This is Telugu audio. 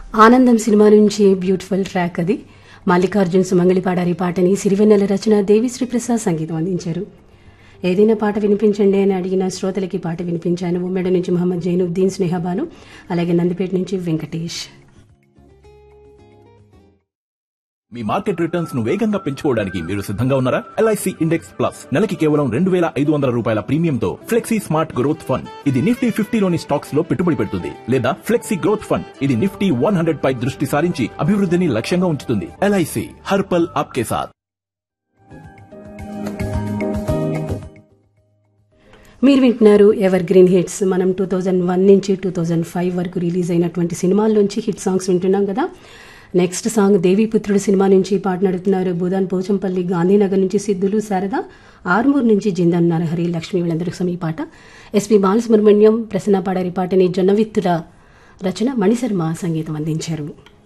ఆనందం సినిమా నుంచి బ్యూటిఫుల్ ట్రాక్ అది మల్లికార్జున్ సుమంగళి పాడారి పాటని సిరివెన్నెల రచన దేవిశ్రీ ప్రసాద్ సంగీతం అందించారు ఏదైనా పాట వినిపించండి అని అడిగిన శ్రోతలకి పాట వినిపించాను ఉమ్మడి నుంచి మహమ్మద్ జైనుద్దీన్ స్నేహబాను అలాగే నందిపేట నుంచి వెంకటేష్ మీ మార్కెట్ రిటర్న్స్ ను వేగంగా పెంచుకోవడానికి మీరు సిద్ధంగా ఉన్నారా ఎల్ఐసి ఇండెక్స్ ప్లస్ నెలకి కేవలం రెండు వేల ఐదు వందల రూపాయల ప్రీమియంతో ఫ్లెక్సీ స్మార్ట్ గ్రోత్ ఫండ్ ఇది నిఫ్టీ ఫిఫ్టీలోని స్టాక్స్ లో పెట్టుబడి పెడుతుంది లేదా ఫ్లెక్సీ గ్రోత్ ఫండ్ ఇది నిఫ్టీ వన్ హండ్రెడ్ పై దృష్టి సారించి అభివృద్ధిని లక్ష్యంగా ఉంచుతుంది ఎల్ఐసి హర్పల్ ఆప్కే సాథ్ మీరు వింటున్నారు ఎవర్ గ్రీన్ హిట్స్ మనం టూ థౌజండ్ వన్ నుంచి టూ థౌజండ్ ఫైవ్ వరకు రిలీజ్ అయినటువంటి సినిమాల్లోంచి హిట్ సాంగ్స్ వింటున్నాం కదా నెక్స్ట్ సాంగ్ దేవీపుత్రుడు సినిమా నుంచి పాట నడుపుతున్నారు భూదాన్ పోచంపల్లి గాంధీనగర్ నుంచి సిద్ధులు శారద ఆర్మూర్ నుంచి జిందన్ నరహరి లక్ష్మి వీళ్ళందరికీ సమీ పాట ఎస్పి బాలసుబ్రహ్మణ్యం ప్రసన్న పాడారి పాటని జొన్నవిత్తుల రచన మణిశర్మ సంగీతం అందించారు